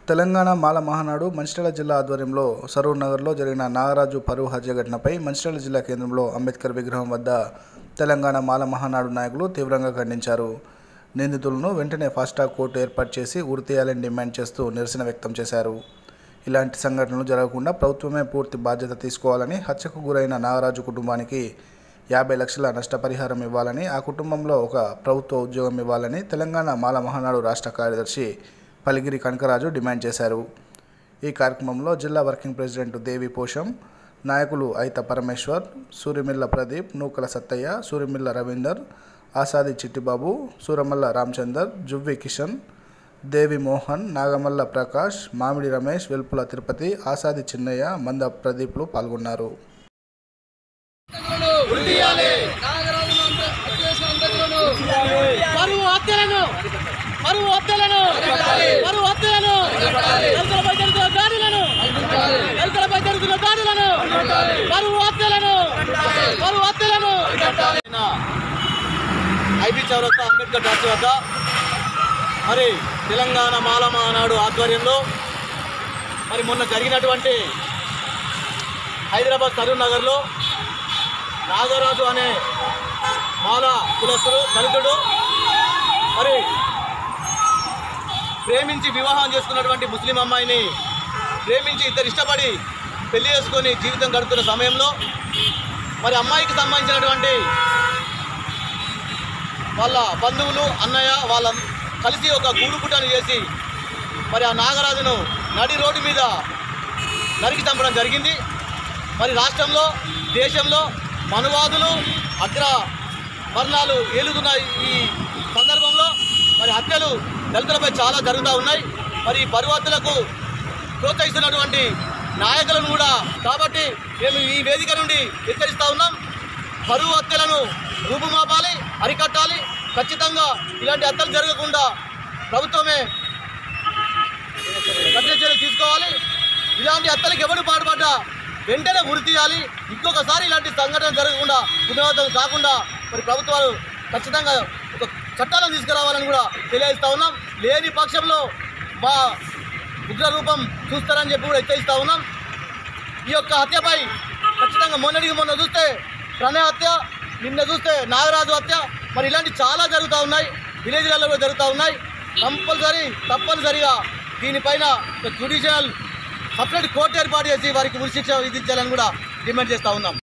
తెలంగాణ మాల మహానాడు మంచిర్యాల జిల్లా ఆధ్వర్యంలో సరూర్ నగర్లో జరిగిన నాగరాజు పరువు హత్య ఘటనపై మంచిర్యాల జిల్లా కేంద్రంలో అంబేద్కర్ విగ్రహం వద్ద తెలంగాణ మాల మహానాడు నాయకులు తీవ్రంగా ఖండించారు నిందితులను వెంటనే ఫాస్టాగ్ కోర్టు ఏర్పాటు చేసి ఉరి తీయాలని డిమాండ్ చేస్తూ నిరసన వ్యక్తం చేశారు ఇలాంటి సంఘటనలు జరగకుండా ప్రభుత్వమే పూర్తి బాధ్యత తీసుకోవాలని హత్యకు గురైన నాగరాజు కుటుంబానికి యాభై లక్షల నష్టపరిహారం ఇవ్వాలని ఆ కుటుంబంలో ఒక ప్రభుత్వ ఉద్యోగం ఇవ్వాలని తెలంగాణ మాల మహానాడు రాష్ట్ర కార్యదర్శి పలిగిరి కనకరాజు డిమాండ్ చేశారు ఈ కార్యక్రమంలో జిల్లా వర్కింగ్ ప్రెసిడెంట్ దేవి పోషం నాయకులు ఐత పరమేశ్వర్ సూర్యమిల్ల ప్రదీప్ నూకల సత్తయ్య సూర్యమిల్ల రవీందర్ ఆసాది చిట్టిబాబు సూరమల్ల రామచందర్ జువ్వి కిషన్ దేవి మోహన్ నాగమల్ల ప్రకాష్ మామిడి రమేష్ వెల్పుల తిరుపతి ఆసాది చిన్నయ్య మంద ప్రదీప్లు పాల్గొన్నారు పరువు హత్యలను పరువు హత్యలను పరువు హత్యలను దళితులపై జరుగుతున్న దాడులను దళితులపై జరుగుతున్న దాడులను పరువు హత్యలను పరువు హత్యలను ఐబీ చౌరస్తా అంబేద్కర్ డాక్టర్ వద్ద మరి తెలంగాణ మాల మహానాడు ఆధ్వర్యంలో మరి మొన్న జరిగినటువంటి హైదరాబాద్ కరీం నగర్లో నాగరాజు అనే మాల కులస్తుడు దళితుడు మరి ప్రేమించి వివాహం చేసుకున్నటువంటి ముస్లిం అమ్మాయిని ప్రేమించి ఇద్దరు ఇష్టపడి పెళ్లి చేసుకొని జీవితం గడుపుతున్న సమయంలో మరి అమ్మాయికి సంబంధించినటువంటి వాళ్ళ బంధువులు అన్నయ్య వాళ్ళ కలిసి ఒక గూడు పుట్టను చేసి మరి ఆ నాగరాజును నడి రోడ్డు మీద నరికి చంపడం జరిగింది మరి రాష్ట్రంలో దేశంలో మనువాదులు అగ్ర వర్ణాలు ఏలుతున్న ఈ సందర్భంలో మరి హత్యలు దళితులపై చాలా జరుగుతూ ఉన్నాయి మరి ఈ పరువత్తులకు ప్రోత్సహిస్తున్నటువంటి నాయకులను కూడా కాబట్టి మేము ఈ వేదిక నుండి హెచ్చరిస్తూ ఉన్నాం పరువు హత్యలను రూపుమాపాలి అరికట్టాలి ఖచ్చితంగా ఇలాంటి హత్యలు జరగకుండా ప్రభుత్వమే కఠిన చర్యలు తీసుకోవాలి ఇలాంటి హత్యలకు ఎవరు పాటుపడ్డా వెంటనే గురి తీయాలి ఇంకొకసారి ఇలాంటి సంఘటన జరగకుండా పునరావృతం కాకుండా మరి ప్రభుత్వాలు ఖచ్చితంగా ఒక చట్టాలను తీసుకురావాలని కూడా తెలియజేస్తా ఉన్నాం లేని పక్షంలో మా ఉగ్ర రూపం చూస్తారని చెప్పి కూడా హెచ్చరిస్తా ఉన్నాం ఈ యొక్క హత్యపై ఖచ్చితంగా మొన్నటికి మొన్న చూస్తే ప్రణయ హత్య నిన్న చూస్తే నాగరాజు హత్య మరి ఇలాంటి చాలా జరుగుతూ ఉన్నాయి విలేజ్లలో కూడా జరుగుతూ ఉన్నాయి కంపల్సరీ తప్పనిసరిగా దీనిపైన జ్యుడిషియల్ సపరేట్ కోర్టు ఏర్పాటు చేసి వారికి ఉరిశిక్ష విధించాలని కూడా డిమాండ్ చేస్తూ ఉన్నాం